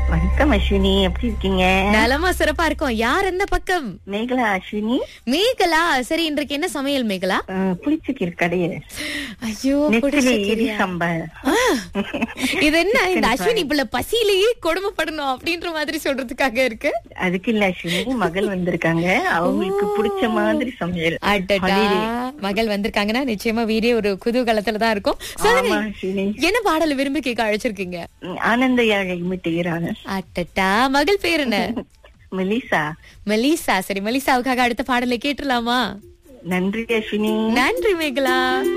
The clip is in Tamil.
வணக்கம் அஸ்வினி எப்படி இருக்கீங்க நலமா சிறப்பா இருக்கும் யார் எந்த பக்கம் மேகலா அஸ்வினி மேகலா சரி இன்றைக்கு என்ன சமையல் மேகலா அஹ், புளிச்சக்கீரை கடையே ஐயோ நெத்திலி புடிச்ச இடி கீரையா? சம்பல் ஆ, இது என்ன இந்த அஸ்வினி புள்ள பசியிலேயே கொடுமைப்படணும் அப்படின்ற மாதிரி சொல்றதுக்காக இருக்கு அதுக்கு இல்ல அஸ்வினி மகள் வந்திருக்காங்க அவங்களுக்கு பிடிச்ச மாதிரி சமையல் அடடா Holiday. மகள் வந்திருக்காங்கன்னா நிச்சயமா வீடே ஒரு குதூகலத்துல தான் இருக்கும் சொல்லுங்க ஆமா அஸ்வினி என்ன பாடல் விரும்பி கேட்க அழைச்சிருக்கீங்க உம், ஆனந்த யாழை மிட்டுகிறாங்க அட்டட்டா மகள் பேர் என்ன மெலிசா மெலிசா சரி மெலிசாவுக்காக அடுத்த பாடலை கேட்டுலாமா நன்றி அஸ்வினி நன்றி மேகலா